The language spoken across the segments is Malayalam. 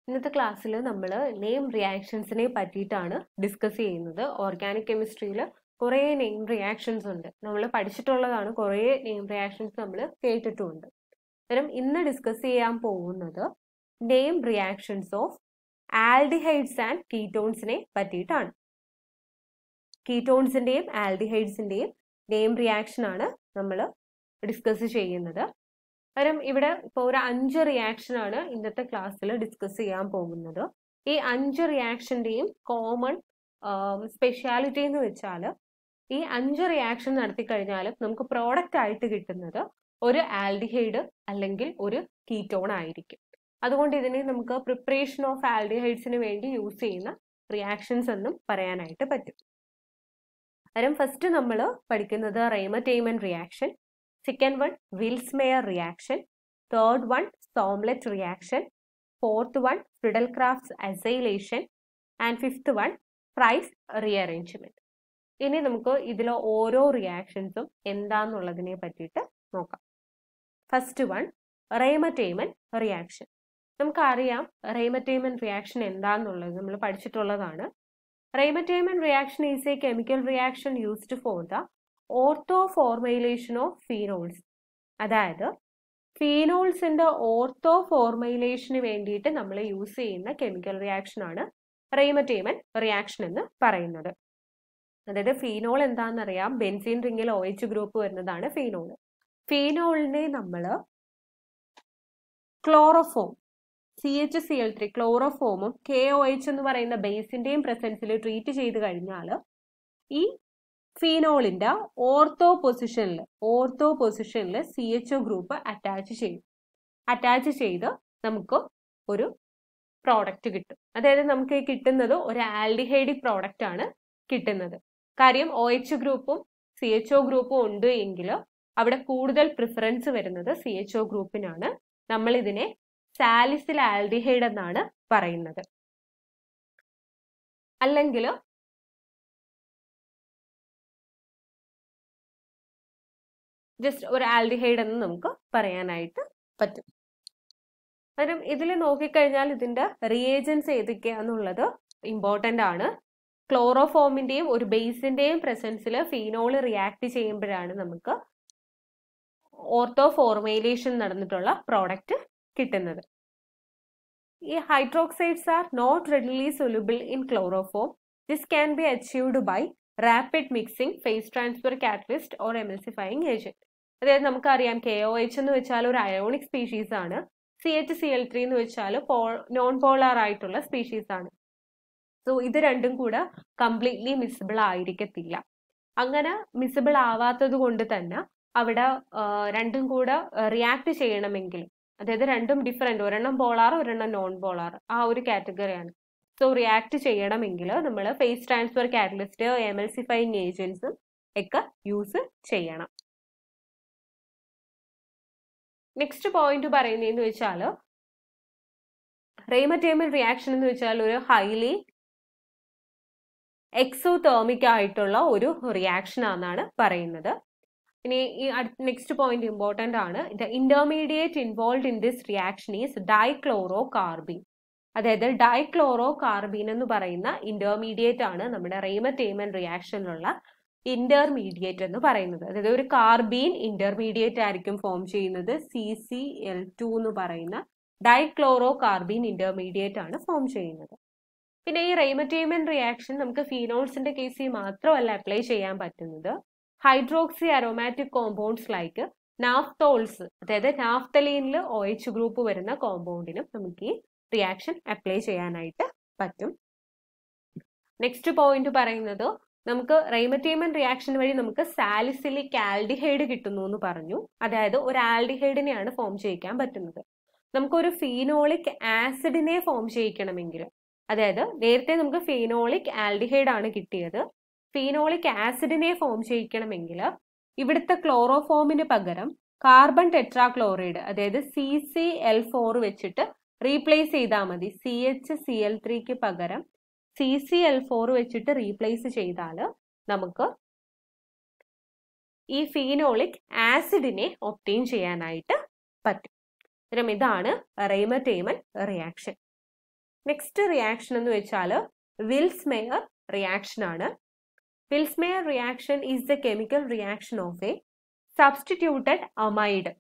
ഇന്നത്തെ ക്ലാസ്സിൽ നമ്മൾ നെയിം റിയാക്ഷൻസിനെ പറ്റിയിട്ടാണ് ഡിസ്കസ് ചെയ്യുന്നത് ഓർഗാനിക് കെമിസ്ട്രിയിൽ കുറേ നെയിം റിയാക്ഷൻസ് ഉണ്ട് നമ്മൾ പഠിച്ചിട്ടുള്ളതാണ് കുറേ നെയിം റിയാക്ഷൻസ് നമ്മൾ കേട്ടിട്ടുമുണ്ട് അന്നേരം ഇന്ന് ഡിസ്കസ് ചെയ്യാൻ പോകുന്നത് name reactions of aldehydes and കീറ്റോൺസിനെ പറ്റിയിട്ടാണ് കീറ്റോൺസിന്റെയും ആൽഡിഹൈഡ്സിന്റെയും നെയിം റിയാക്ഷൻ ആണ് നമ്മൾ ഡിസ്കസ് ചെയ്യുന്നത് കാരണം ഇവിടെ ഇപ്പോൾ ഒരു അഞ്ച് റിയാക്ഷൻ ആണ് ഇന്നത്തെ ക്ലാസ്സിൽ ഡിസ്കസ് ചെയ്യാൻ പോകുന്നത് ഈ അഞ്ച് റിയാക്ഷന്റെയും കോമൺ സ്പെഷ്യാലിറ്റി എന്ന് വെച്ചാൽ ഈ അഞ്ച് റിയാക്ഷൻ നടത്തി കഴിഞ്ഞാൽ നമുക്ക് പ്രോഡക്റ്റ് ആയിട്ട് കിട്ടുന്നത് ഒരു ആൽഡിഹൈഡ് അല്ലെങ്കിൽ ഒരു കീറ്റോൺ ആയിരിക്കും അതുകൊണ്ട് ഇതിനെ നമുക്ക് പ്രിപ്പറേഷൻ ഓഫ് ആൽഡിഹൈഡ്സിന് വേണ്ടി യൂസ് ചെയ്യുന്ന റിയാക്ഷൻസ് എന്നും പറയാനായിട്ട് പറ്റും അന്നേരം ഫസ്റ്റ് നമ്മൾ പഠിക്കുന്നത് Reimer Tiemann reaction second one Vilsmeier reaction third one Sommelet reaction fourth one Friedel Crafts acylation and fifth one Fries rearrangement ഇനി നമുക്ക് ഇതിൽ ഓരോ റിയാക്ഷൻസും എന്താന്നുള്ളതിനെ പറ്റിയിട്ട് നോക്കാം ഫസ്റ്റ് വൺ റേമറ്റൈമൻ റിയാക്ഷൻ നമുക്കറിയാം റേമറ്റൈമൻ റിയാക്ഷൻ എന്താന്നുള്ളത് നമ്മൾ പഠിച്ചിട്ടുള്ളതാണ് Reimer Tiemann reaction is a chemical reaction used for the ortho formylation of phenols അതായത് ഫീനോൾസിന്റെ ഓർത്തോ ഫോർമൈലേഷന് വേണ്ടിയിട്ട് നമ്മൾ യൂസ് ചെയ്യുന്ന കെമിക്കൽ റിയാക്ഷൻ ആണ് റേമറ്റൈമൻ റിയാക്ഷൻ എന്ന് പറയുന്നത് അതായത് ഫീനോൾ എന്താണെന്നറിയാം ബെൻസീൻ റിംഗിൽ ഒ എച്ച് ഗ്രൂപ്പ് വരുന്നതാണ് ഫീനോൾ ഫീനോളിനെ നമ്മൾ chloroform C H C L three ക്ലോറോഫോമും കെ ഒ എച്ച് എന്ന് പറയുന്ന ബേസിന്റെയും പ്രസൻസിൽ ട്രീറ്റ് ചെയ്ത് കഴിഞ്ഞാൽ ഈ ഫീനോളിന്റെ ഓർത്തോ പൊസിഷനിൽ ഓർത്തോ പൊസിഷനിൽ C H O group attach ചെയ്യും അറ്റാച്ച് ചെയ്ത് നമുക്ക് ഒരു പ്രോഡക്റ്റ് കിട്ടും അതായത് നമുക്ക് കിട്ടുന്നത് ഒരു ആൽഡിഹൈഡിക് പ്രോഡക്റ്റ് ആണ് കിട്ടുന്നത് കാര്യം ഒ എച്ച് ഗ്രൂപ്പും സി എച്ച് ഒ ഗ്രൂപ്പും ഉണ്ട് എങ്കിൽ അവിടെ കൂടുതൽ പ്രിഫറൻസ് വരുന്നത് സി എച്ച് ഒ ഗ്രൂപ്പിനാണ് നമ്മൾ ഇതിനെ സാലിസിൽ ആൽഡിഹൈഡ് എന്നാണ് പറയുന്നത് അല്ലെങ്കിൽ ജസ്റ്റ് ഒരു ആൽഡിഹൈഡ് എന്ന് നമുക്ക് പറയാനായിട്ട് പറ്റും കാരണം ഇതിൽ നോക്കിക്കഴിഞ്ഞാൽ ഇതിന്റെ റിയേജൻസ് ഏതൊക്കെയാന്നുള്ളത് ഇമ്പോർട്ടൻ്റ് ആണ് ക്ലോറോഫോമിന്റെയും ഒരു ബേസിന്റെയും പ്രസൻസിൽ ഫീനോൾ റിയാക്ട് ചെയ്യുമ്പോഴാണ് നമുക്ക് ഓർത്തോ ഫോർമൈലേഷൻ നടന്നിട്ടുള്ള പ്രോഡക്റ്റ് കിട്ടുന്നത് ഈ hydroxides are not readily soluble in chloroform this can be achieved by rapid mixing phase transfer catalyst or emulsifying agent അതായത് നമുക്കറിയാം കെ ഒ എച്ച് എന്ന് വെച്ചാൽ ഒരു അയോണിക് സ്പീഷീസ് ആണ് C H C L three എന്ന് വെച്ചാൽ നോൺ പോളാർ ആയിട്ടുള്ള സ്പീഷീസ് ആണ് സോ ഇത് രണ്ടും കൂടെ കംപ്ലീറ്റ്ലി മിസിബിൾ ആയിരിക്കത്തില്ല അങ്ങനെ മിസിബിൾ ആവാത്തത് കൊണ്ട് തന്നെ അവിടെ രണ്ടും കൂടെ റിയാക്ട് ചെയ്യണമെങ്കിൽ അതായത് രണ്ടും ഡിഫറെന്റ് ഒരെണ്ണം പോളാർ ഒരെണ്ണം നോൺ പോളാർ ആ ഒരു കാറ്റഗറിയാണ് സോ റിയാക്ട് ചെയ്യണമെങ്കിൽ നമ്മൾ ഫേസ് ട്രാൻസ്ഫർ കാറ്റലിസ്റ്റ് എമൽസിഫൈങ് ഏജൻസും ഒക്കെ യൂസ് ചെയ്യണം നെക്സ്റ്റ് പോയിന്റ് പറയുന്നതെന്ന് വെച്ചാൽ റേമറ്റേമൽ റിയാക്ഷൻ എന്ന് വെച്ചാൽ ഒരു ഹൈലി എക്സോതേർമിക് ആയിട്ടുള്ള ഒരു റിയാക്ഷൻ ആണെന്നാണ് പറയുന്നത് ഇനി ഈ നെക്സ്റ്റ് പോയിന്റ് ഇമ്പോർട്ടൻ്റ് ആണ് the intermediate involve in this reaction is dichloro carbene അതായത് ഡൈക്ലോറോ കാർബീൻ എന്ന് പറയുന്ന ഇന്റർമീഡിയറ്റ് ആണ് നമ്മുടെ റേമറ്റേമൻ റിയാക്ഷനിലുള്ള ഇന്റർമീഡിയറ്റ് എന്ന് പറയുന്നത് അതായത് ഒരു കാർബീൻ ഇന്റർമീഡിയറ്റ് ആയിരിക്കും ഫോം ചെയ്യുന്നത് സി സി എൽ ടു എന്ന് പറയുന്ന ഡൈക്ലോറോ കാർബീൻ ഇന്റർമീഡിയറ്റ് ആണ് ഫോം ചെയ്യുന്നത് പിന്നെ ഈ റേമറ്റേമൻ റിയാക്ഷൻ നമുക്ക് ഫീനോൾസിന്റെ കേസിൽ മാത്രമല്ല അപ്ലൈ ചെയ്യാൻ പറ്റുന്നത് hydroxy aromatic compounds like naphthols അതായത് നാഫ്തലീനിൽ ഒ എച്ച് ഗ്രൂപ്പ് വരുന്ന കോമ്പൗണ്ടിനും നമുക്ക് ഈ റിയാക്ഷൻ അപ്ലൈ ചെയ്യാനായിട്ട് പറ്റും നെക്സ്റ്റ് പോയിന്റ് പറയുന്നത് നമുക്ക് റൈമറ്റേമൻ റിയാക്ഷൻ വഴി നമുക്ക് സാലിസിലിക് ആൽഡിഹൈഡ് കിട്ടുന്നു എന്ന് പറഞ്ഞു അതായത് ഒരു ആൽഡിഹൈഡിനെയാണ് ഫോം ചെയ്യിക്കാൻ പറ്റുന്നത് നമുക്കൊരു ഫീനോളിക് ആസിഡിനെ ഫോം ചെയ്യിക്കണമെങ്കിൽ അതായത് നേരത്തെ നമുക്ക് ഫീനോളിക് ആൽഡിഹൈഡ് ആണ് കിട്ടിയത് ഫീനോളിക് ആസിഡിനെ ഫോം ചെയ്യിക്കണമെങ്കിൽ ഇവിടുത്തെ ക്ലോറോഫോമിന് പകരം കാർബൺ ടെട്രാക്ലോറൈഡ് അതായത് സി സി എൽ ഫോർ വെച്ചിട്ട് റീപ്ലേസ് ചെയ്താൽ മതി സി എച്ച് സി എൽ ത്രീക്ക് പകരം സി സി എൽ ഫോർ വെച്ചിട്ട് റീപ്ലേസ് ചെയ്താൽ നമുക്ക് ഈ ഫീനോളിക് ആസിഡിനെ ഒപ്റ്റെയിൻ ചെയ്യാനായിട്ട് പറ്റും അന്നേരം ഇതാണ് റൈമറ്റേമൻ റിയാക്ഷൻ നെക്സ്റ്റ് റിയാക്ഷൻ എന്ന് വെച്ചാൽ വിൽസ്മെയർ റിയാക്ഷൻ ആണ് Vilsmeier reaction is the chemical reaction of a substituted amide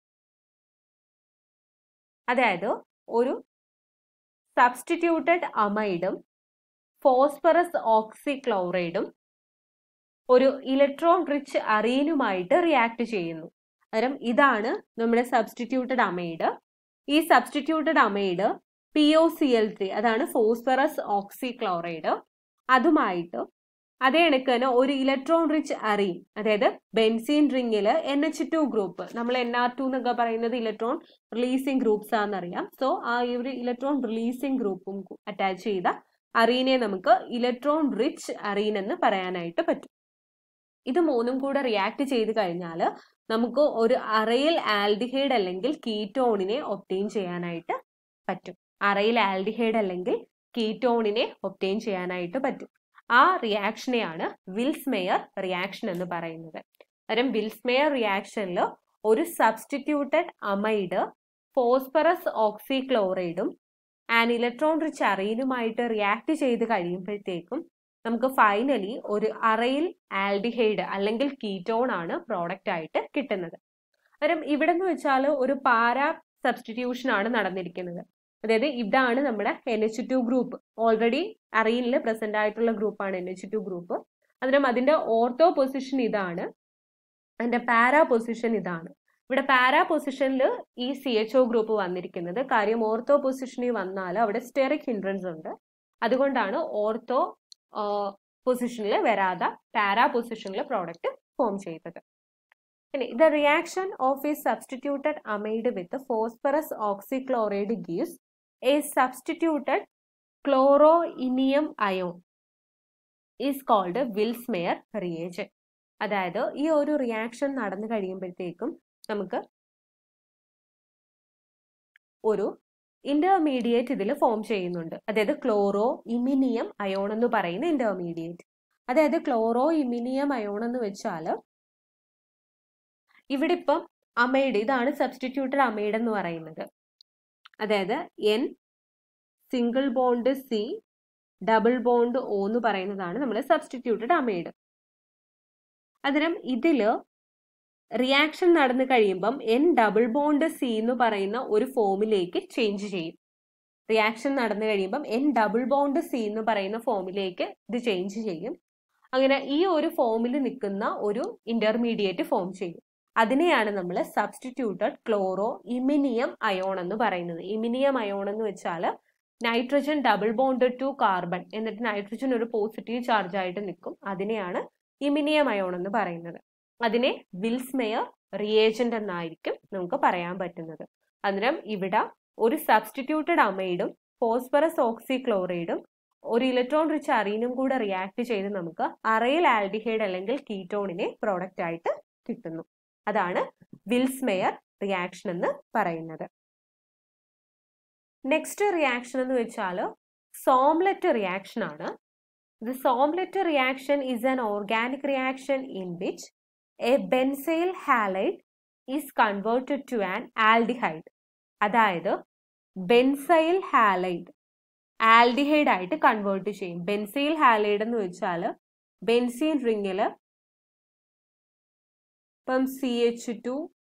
അതായത് ഒരു സബ്സ്റ്റിറ്റ്യൂട്ടഡ് അമൈഡും ഫോസ്ഫറസ് ഓക്സിക്ലോറൈഡും ഒരു ഇലക്ട്രോൺ റിച്ച് അറീനുമായിട്ട് റിയാക്ട് ചെയ്യുന്നു അന്നേരം ഇതാണ് നമ്മുടെ സബ്സ്റ്റിറ്റ്യൂട്ടഡ് അമൈഡ് ഈ substituted amide P O C L three അതാണ് ഫോസ്ഫറസ് ഓക്സിക്ലോറൈഡ് അതുമായിട്ട് അതേ കണക്ക് തന്നെ ഒരു ഇലക്ട്രോൺ റിച്ച് അറീൻ അതായത് ബെൻസീൻ റിങ്ങിൽ എൻ എച്ച് ടു ഗ്രൂപ്പ് നമ്മൾ എൻ ആർ ടു എന്നൊക്കെ പറയുന്നത് ഇലക്ട്രോൺ റിലീസിങ് ഗ്രൂപ്പ്സ് ആണെന്നറിയാം സോ ആ ഒരു ഇലക്ട്രോൺ റിലീസിങ് ഗ്രൂപ്പും അറ്റാച്ച് ചെയ്ത അറീനെ നമുക്ക് ഇലക്ട്രോൺ റിച്ച് അറീൻ എന്ന് പറയാനായിട്ട് പറ്റും ഇത് മൂന്നും കൂടെ റിയാക്ട് ചെയ്ത് കഴിഞ്ഞാൽ നമുക്ക് ഒരു അറയിൽ ആൽഡിഹൈഡ് അല്ലെങ്കിൽ കീറ്റോണിനെ ഒപ്റ്റെയിൻ ചെയ്യാനായിട്ട് പറ്റും അറയിൽ ആൽഡിഹൈഡ് അല്ലെങ്കിൽ കീറ്റോണിനെ ഒപ്റ്റെയിൻ ചെയ്യാനായിട്ട് പറ്റും ആ റിയാക്ഷനെയാണ് വിൽസ്മെയർ റിയാക്ഷൻ എന്ന് പറയുന്നത് അന്നേരം വിൽസ്മെയർ റിയാക്ഷനിൽ ഒരു സബ്സ്റ്റിറ്റ്യൂട്ടഡ് അമൈഡ് ഫോസ്ഫറസ് ഓക്സിക്ലോറൈഡും ആൻഡ് ഇലക്ട്രോൺ റിച്ച് അറയിനുമായിട്ട് റിയാക്ട് ചെയ്ത് കഴിയുമ്പോഴത്തേക്കും നമുക്ക് ഫൈനലി ഒരു അറയിൽ ആൽഡിഹൈഡ് അല്ലെങ്കിൽ കീറ്റോൺ ആണ് പ്രോഡക്റ്റ് ആയിട്ട് കിട്ടുന്നത് അന്നേരം ഇവിടെ എന്ന് വെച്ചാൽ ഒരു പാരാ സബ്സ്റ്റിറ്റ്യൂഷൻ ആണ് നടന്നിരിക്കുന്നത് അതായത് ഇതാണ് നമ്മുടെ N H two group already അറയിനിൽ പ്രസന്റ് ആയിട്ടുള്ള ഗ്രൂപ്പാണ് എൻ എച്ച് ടു ഗ്രൂപ്പ് അന്നേരം അതിന്റെ ഓർത്തോ പൊസിഷൻ ഇതാണ് അതിന്റെ പാരാ പൊസിഷൻ ഇതാണ് ഇവിടെ പാരാ പൊസിഷനിൽ ഈ സി എച്ച് ഒ ഗ്രൂപ്പ് വന്നിരിക്കുന്നത് കാര്യം ഓർത്തോ പൊസിഷനിൽ വന്നാൽ അവിടെ സ്റ്റെറിക് ഹിൻഡ്രൻസ് ഉണ്ട് അതുകൊണ്ടാണ് ഓർത്തോ പൊസിഷനിൽ വരാതെ പാരാ പൊസിഷനിൽ പ്രോഡക്റ്റ് ഫോം ചെയ്തത് ഇനി the reaction of a substituted amide with phosphorus oxychloride gives a substituted chloro iminium ion is called Vilsmeier reagent അതായത് ഈ ഒരു റിയാക്ഷൻ നടന്നു കഴിയുമ്പോഴത്തേക്കും നമുക്ക് ഒരു ഇന്റർമീഡിയറ്റ് ഇതിൽ ഫോം ചെയ്യുന്നുണ്ട് അതായത് ക്ലോറോ ഇമിനിയം അയോൺ എന്ന് പറയുന്ന ഇന്റർമീഡിയറ്റ് അതായത് ക്ലോറോ ഇമിനിയം അയോൺ എന്ന് വെച്ചാൽ ഇവിടെ ഇപ്പം അമൈഡ് ഇതാണ് സബ്സ്റ്റിറ്റ്യൂട്ടഡ് അമൈഡ് എന്ന് പറയുന്നത് അതായത് N single bond C double bond O എന്ന് പറയുന്നതാണ് നമ്മൾ സബ്സ്റ്റിറ്റ്യൂട്ടഡ് അമൈഡ് അതിനും ഇതില് റിയാക്ഷൻ നടന്നു കഴിയുമ്പം എൻ ഡബിൾ ബോണ്ട് സി എന്ന് പറയുന്ന ഒരു ഫോമിലേക്ക് ചേഞ്ച് ചെയ്യും റിയാക്ഷൻ നടന്നു കഴിയുമ്പം എൻ ഡബിൾ ബോണ്ട് സി എന്ന് പറയുന്ന ഫോമിലേക്ക് ഇത് ചേഞ്ച് ചെയ്യും അങ്ങനെ ഈ ഒരു ഫോമിൽ നിൽക്കുന്ന ഒരു ഇന്റർമീഡിയറ്റ് ഫോം ചെയ്യും അതിനെയാണ് നമ്മൾ സബ്സ്റ്റിറ്റ്യൂട്ടഡ് ക്ലോറോ ഇമിനിയം അയോൺ എന്ന് പറയുന്നത് ഇമിനിയം അയോൺ എന്ന് വെച്ചാൽ nitrogen double bond to carbon എന്നിട്ട് നൈട്രജൻ ഒരു പോസിറ്റീവ് ചാർജ് ആയിട്ട് നിൽക്കും അതിനെയാണ് ഇമിനിയം അയോൺ എന്ന് പറയുന്നത് അതിനെ വിൽസ്മെയർ റിയേജന്റ് എന്നായിരിക്കും നമുക്ക് പറയാൻ പറ്റുന്നത് അന്നേരം ഇവിടെ ഒരു സബ്സ്റ്റിറ്റ്യൂട്ടഡ് അമൈഡും ഫോസ്ഫറസ് ഓക്സിക്ലോറൈഡും ഒരു ഇലക്ട്രോൺ റിച്ച് അറീനും കൂടെ റിയാക്ട് ചെയ്ത് നമുക്ക് അറയിൽ ആൽഡിഹൈഡ് അല്ലെങ്കിൽ കീറ്റോണിനെ പ്രോഡക്റ്റ് ആയിട്ട് കിട്ടുന്നു അതാണ് വിൽസ്മെയർ റിയാക്ഷൻ എന്ന് പറയുന്നത് നെക്സ്റ്റ് റിയാക്ഷൻ എന്ന് വെച്ചാൽ സോംലെറ്റ് റിയാക്ഷൻ ആണ് the Sommelet reaction is an organic reaction in which a benzyl halide is converted to an aldehyde അതായത് ബെൻസൈൽ ഹാലൈഡ് ആൽഡിഹൈഡ് ആയിട്ട് കൺവേർട്ട് ചെയ്യും ബെൻസൈൽ ഹാലൈഡ് എന്ന് വെച്ചാൽ ബെൻസീൻ റിങ്ങിൽ ഇപ്പം C H two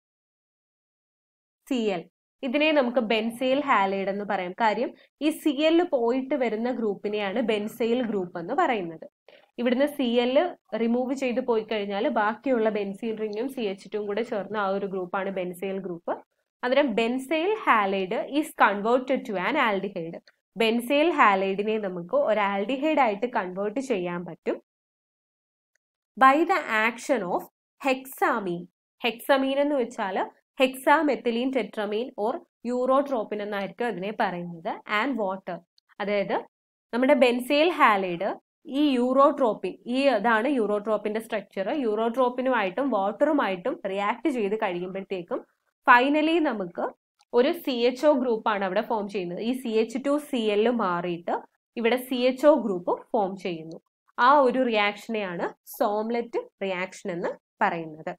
C L ഇതിനെ നമുക്ക് ബെൻസെയിൽ ഹാലൈഡ് എന്ന് പറയാം കാര്യം ഈ സി എൽ പോയിട്ട് വരുന്ന ഗ്രൂപ്പിനെയാണ് ബെൻസെയിൽ ഗ്രൂപ്പ് എന്ന് പറയുന്നത് ഇവിടുന്ന് സി എൽ റിമൂവ് ചെയ്ത് പോയി കഴിഞ്ഞാൽ ബാക്കിയുള്ള ബെൻസീൻ റിങ്ങും സി എച്ച് ടും കൂടെ ചേർന്ന ആ ഒരു ഗ്രൂപ്പാണ് ബെൻസെയിൽ ഗ്രൂപ്പ് അന്നേരം benzyl halide is converted to an aldehyde benzyl ഹാലൈഡിനെ നമുക്ക് ഒരു ആൽഡിഹൈഡ് ആയിട്ട് കൺവേർട്ട് ചെയ്യാൻ പറ്റും by the action of hexamine hexamine എന്ന് വെച്ചാൽ ഹെക്സാമെത്തിലീൻ ടെട്രമീൻ ഓർ യൂറോട്രോപ്പിൻ എന്നായിരിക്കും അതിനെ പറയുന്നത് ആൻഡ് വാട്ടർ അതായത് നമ്മുടെ ബെൻസെയിൽ ഹാലൈഡ് ഈ യൂറോട്രോപ്പിൻ ഈ ഇതാണ് യൂറോട്രോപ്പിന്റെ സ്ട്രക്ചർ യൂറോട്രോപ്പിനുമായിട്ടും വാട്ടറുമായിട്ടും റിയാക്ട് ചെയ്ത് കഴിയുമ്പോഴത്തേക്കും ഫൈനലി നമുക്ക് ഒരു സി എച്ച് ഒ ഗ്രൂപ്പാണ് അവിടെ ഫോം ചെയ്യുന്നത് ഈ C H two C L മാറിയിട്ട് ഇവിടെ C H O group form ചെയ്യുന്നു ആ ഒരു റിയാക്ഷനെയാണ് സോംലെറ്റ് റിയാക്ഷൻ എന്ന് പറയുന്നത്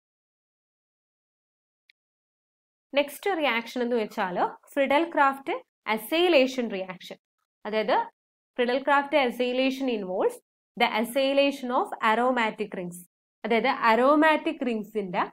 നെക്സ്റ്റ് റിയാക്ഷൻ എന്ന് വെച്ചാൽ ഫ്രിഡൽ ക്രാഫ്റ്റ് അസൈലേഷൻ റിയാക്ഷൻ അതായത് Friedel Craft acylation involves the acylation of aromatic rings അതായത് അരോമാറ്റിക് റിങ്സിന്റെ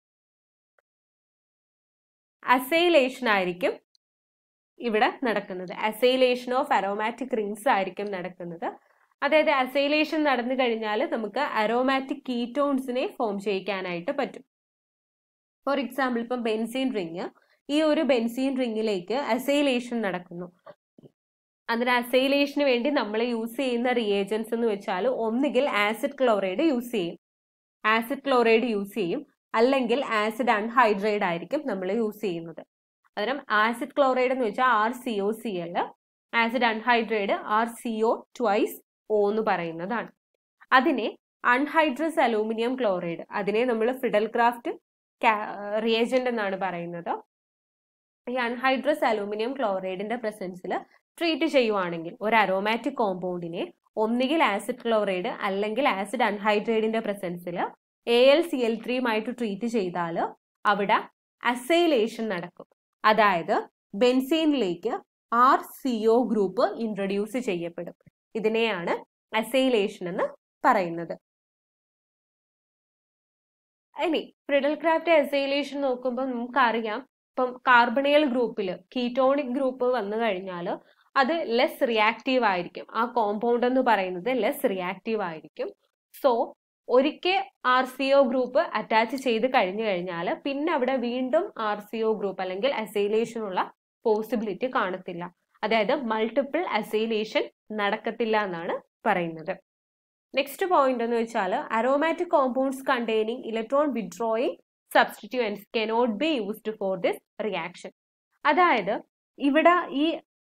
അസൈലേഷൻ ആയിരിക്കും ഇവിടെ നടക്കുന്നത് അസൈലേഷൻ ഓഫ് അരോമാറ്റിക് റിങ്സ് ആയിരിക്കും നടക്കുന്നത് അതായത് അസൈലേഷൻ നടന്നു കഴിഞ്ഞാൽ നമുക്ക് അരോമാറ്റിക് കീറ്റോൺസിനെ ഫോം ചെയ്യിക്കാനായിട്ട് പറ്റും ഫോർ എക്സാമ്പിൾ ഇപ്പം ബെൻസീൻ റിങ് ഈ ഒരു ബെൻസീൻ റിങ്ങിലേക്ക് അസൈലേഷൻ നടക്കുന്നു അതിന് അസൈലേഷന് വേണ്ടി നമ്മൾ യൂസ് ചെയ്യുന്ന റിയേജൻസ് എന്ന് വെച്ചാൽ ഒന്നുകിൽ ആസിഡ് ക്ലോറൈഡ് യൂസ് ചെയ്യും ആസിഡ് ക്ലോറൈഡ് യൂസ് ചെയ്യും അല്ലെങ്കിൽ ആസിഡ് അൺഹൈഡ്രേറ്റ് ആയിരിക്കും നമ്മൾ യൂസ് ചെയ്യുന്നത് അന്നേരം ആസിഡ് ക്ലോറൈഡ് എന്ന് വെച്ചാൽ R C O C L acid anhydride R C O twice O എന്ന് പറയുന്നതാണ് അതിനെ അൺഹൈഡ്രസ് അലൂമിനിയം ക്ലോറൈഡ് അതിനെ നമ്മൾ ഫിഡൽ ക്രാഫ്റ്റ് റിയേജന്റ് എന്നാണ് പറയുന്നത് ഈ അൺഹൈഡ്രസ് അലൂമിനിയം ക്ലോറൈഡിന്റെ പ്രസൻസിൽ ട്രീറ്റ് ചെയ്യുവാണെങ്കിൽ ഒരു അരോമാറ്റിക് കോമ്പൗണ്ടിനെ ഒന്നുകിൽ ആസിഡ് ക്ലോറൈഡ് അല്ലെങ്കിൽ ആസിഡ് അൺഹൈഡ്രേറ്റിന്റെ പ്രസൻസിൽ എ എൽ സി എൽ ത്രീയുമായിട്ട് ട്രീറ്റ് ചെയ്താൽ അവിടെ അസൈലേഷൻ നടക്കും അതായത് ബെൻസീനിലേക്ക് R C O group introduce ചെയ്യപ്പെടും ഇതിനെയാണ് അസൈലേഷൻ എന്ന് പറയുന്നത് ഇനി ഫ്രിഡൽ ക്രാഫ്റ്റ് അസൈലേഷൻ നോക്കുമ്പോൾ നമുക്കറിയാം ഇപ്പം കാർബണിയൽ ഗ്രൂപ്പിൽ കീറ്റോണിക് ഗ്രൂപ്പ് വന്നു കഴിഞ്ഞാൽ അത് ലെസ് റിയാക്റ്റീവ് ആയിരിക്കും ആ കോമ്പൗണ്ട് എന്ന് പറയുന്നത് ലെസ് റിയാക്റ്റീവ് ആയിരിക്കും സോ ഒരിക്കൽ R C O group attach ചെയ്ത് കഴിഞ്ഞു കഴിഞ്ഞാൽ പിന്നെ അവിടെ വീണ്ടും ആർ സി ഒ ഗ്രൂപ്പ് അല്ലെങ്കിൽ അസൈലേഷൻ ഉള്ള പോസിബിലിറ്റി കാണത്തില്ല അതായത് മൾട്ടിപ്പിൾ അസൈലേഷൻ നടക്കത്തില്ല എന്നാണ് പറയുന്നത് നെക്സ്റ്റ് പോയിന്റ് എന്ന് വെച്ചാൽ aromatic compounds containing electron withdrawing substituents cannot be used for this reaction അതായത് ഇവിടെ ഈ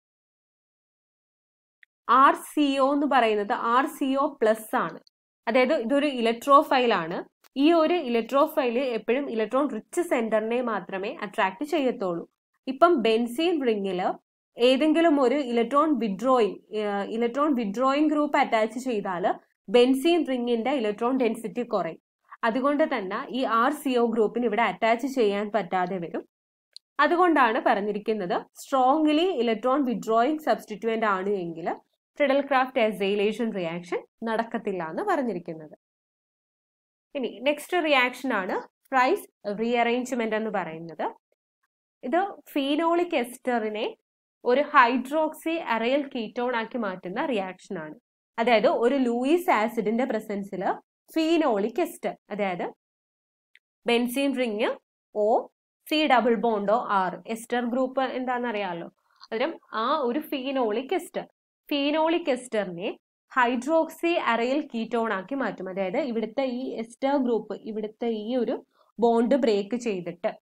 ആർ സി ഒ എന്ന് പറയുന്നത് ആർ സി ഒ പ്ലസ് ആണ് അതായത് ഇതൊരു ഇലക്ട്രോഫൈൽ ആണ് ഈ ഒരു ഇലക്ട്രോഫൈല് എപ്പോഴും ഇലക്ട്രോൺ റിച്ച് സെന്ററിനെ മാത്രമേ അട്രാക്ട് ചെയ്യത്തുള്ളൂ ഇപ്പം ബെൻസീൻ റിങ്ങില് ഏതെങ്കിലും ഒരു electron withdrawing electron withdrawing group attach ചെയ്താൽ ബെൻസീൻ റിങ്ങിന്റെ ഇലക്ട്രോൺ ഡെൻസിറ്റി കുറയും അതുകൊണ്ട് തന്നെ ഈ ആർ സി ഒ ഗ്രൂപ്പിന് ഇവിടെ അറ്റാച്ച് ചെയ്യാൻ പറ്റാതെ വരും അതുകൊണ്ടാണ് പറഞ്ഞിരിക്കുന്നത് സ്ട്രോങ്ലി ഇലക്ട്രോൺ വിഡ്രോയിങ് സബ്സ്റ്റിറ്റ്യൂവന്റ് ആണ് എങ്കിൽ ഫ്രിഡൽ ക്രാഫ്റ്റ് എസൈലേഷൻ റിയാക്ഷൻ നടക്കത്തില്ല എന്ന് പറഞ്ഞിരിക്കുന്നത് ഇനി നെക്സ്റ്റ് റിയാക്ഷൻ ആണ് ഫ്രൈസ് റീഅറേഞ്ച്മെന്റ് എന്ന് പറയുന്നത് ഇത് ഫീനോളിക് എസ്റ്ററിനെ ഒരു ഹൈഡ്രോക്സി അറയൽ കീറ്റോൺ ആക്കി മാറ്റുന്ന റിയാക്ഷൻ ആണ് അതായത് ഒരു ലൂയിസ് ആസിഡിന്റെ പ്രസൻസിൽ ഫീനോളിക് എസ്റ്റർ അതായത് benzene ring O C double ബോണ്ടോ ആർ എസ്റ്റർ ഗ്രൂപ്പ് എന്താണെന്ന് അറിയാമല്ലോ അന്നേരം ആ ഒരു ഫീനോളിക് എസ്റ്റർ ഫീനോളിക് എസ്റ്ററിനെ ഹൈഡ്രോക്സി അറയിൽ കീറ്റോൺ ആക്കി മാറ്റും അതായത് ഇവിടുത്തെ ഈ എസ്റ്റർ ഗ്രൂപ്പ് ഇവിടുത്തെ ഈ ഒരു ബോണ്ട് ബ്രേക്ക് ചെയ്തിട്ട്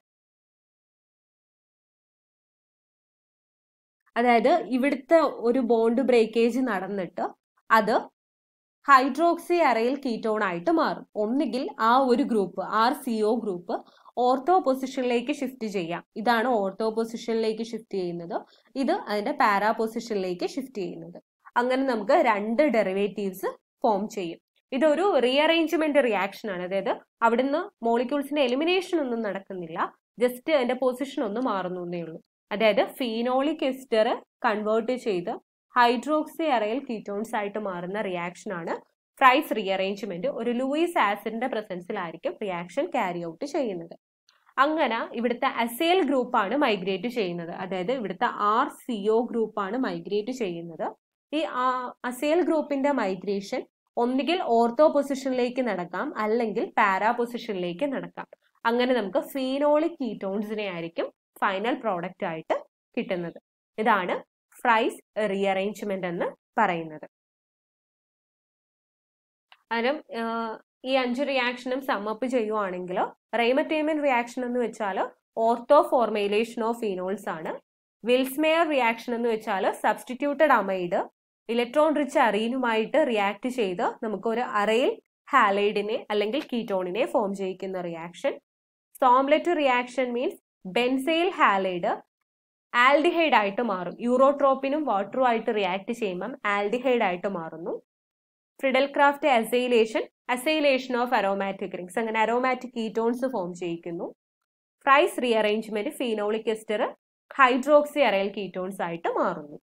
അതായത് ഇവിടുത്തെ ഒരു ബോണ്ട് ബ്രേക്കേജ് നടന്നിട്ട് അത് ഹൈഡ്രോക്സി അറയിൽ കീറ്റോൺ ആയിട്ട് മാറും ഒന്നുകിൽ ആ ഒരു group R C O group ortho പൊസിഷനിലേക്ക് ഷിഫ്റ്റ് ചെയ്യാം ഇതാണ് ഓർത്തോ പൊസിഷനിലേക്ക് ഷിഫ്റ്റ് ചെയ്യുന്നത് ഇത് അതിന്റെ പാരാ പൊസിഷനിലേക്ക് ഷിഫ്റ്റ് ചെയ്യുന്നത് അങ്ങനെ നമുക്ക് രണ്ട് ഡെറിവേറ്റീവ്സ് ഫോം ചെയ്യും ഇതൊരു റീഅറേഞ്ച്മെന്റ് റിയാക്ഷൻ ആണ് അതായത് അവിടുന്ന് മോളിക്യൂൾസിന്റെ എലിമിനേഷൻ ഒന്നും നടക്കുന്നില്ല ജസ്റ്റ് അതിന്റെ പൊസിഷൻ ഒന്ന് മാറുന്നു എന്നേ ഉള്ളൂ അതായത് ഫീനോളിക് എസ്റ്റർ കൺവേർട്ട് ചെയ്ത് ഹൈഡ്രോക്സി അറയൽ കീറ്റോൺസ് ആയിട്ട് മാറുന്ന റിയാക്ഷൻ ആണ് ഫ്രൈസ് റീഅറേഞ്ച്മെന്റ് ഒരു ലൂയിസ് ആസിഡിന്റെ പ്രസൻസിലായിരിക്കും റിയാക്ഷൻ ക്യാരി ഔട്ട് ചെയ്യുന്നത് അങ്ങനെ ഇവിടുത്തെ അസേൽ ഗ്രൂപ്പാണ് മൈഗ്രേറ്റ് ചെയ്യുന്നത് അതായത് ഇവിടുത്തെ ആർ സി ഒ ഗ്രൂപ്പാണ് മൈഗ്രേറ്റ് ചെയ്യുന്നത് ഈ അസേൽ ഗ്രൂപ്പിന്റെ മൈഗ്രേഷൻ ഒന്നുകിൽ ഓർത്തോ പൊസിഷനിലേക്ക് നടക്കാം അല്ലെങ്കിൽ പാരാ പൊസിഷനിലേക്ക് നടക്കാം അങ്ങനെ നമുക്ക് ഫീനോളിക് കീറ്റോൺസിനെ ആയിരിക്കും ഫൈനൽ പ്രോഡക്റ്റ് ആയിട്ട് കിട്ടുന്നത് ഇതാണ് ഫ്രൈസ് റീഅറേഞ്ച്മെന്റ് എന്ന് പറയുന്നത് അതിനും ഈ അഞ്ച് റിയാക്ഷനും സമ്മപ്പ് ചെയ്യുവാണെങ്കിൽ റെയ്മറ്റേമൻ റിയാക്ഷൻ എന്ന് വെച്ചാൽ ഓർത്തോ ഫോർമേലേഷൻ ഓഫ് ഫീനോൾസ് ആണ് വിൽസ്മെയർ റിയാക്ഷൻ എന്ന് വെച്ചാൽ സബ്സ്റ്റിറ്റ്യൂട്ടഡ് അമൈഡ് ഇലക്ട്രോൺ റിച്ച് അറീനുമായിട്ട് റിയാക്ട് ചെയ്ത് നമുക്ക് ഒരു അറയിൽ ഹാലൈഡിനെ അല്ലെങ്കിൽ കീറ്റോണിനെ ഫോം ചെയ്യിക്കുന്ന reaction Sommelet reaction means benzyl halide aldehyde ആയിട്ട് മാറും യൂറോട്രോപ്പിനും വാട്ടറും ആയിട്ട് റിയാക്ട് ചെയ്യുമ്പം ആൽഡിഹൈഡ് ആയിട്ട് മാറുന്നു Friedel Craft acylation acylation of aromatic rings അങ്ങനെ അരോമാറ്റിക് കീറ്റോൺസ് ഫോം ചെയ്യിക്കുന്നു Fries rearrangement phenolic ester hydroxy aryl ketones ആയിട്ട് മാറുന്നു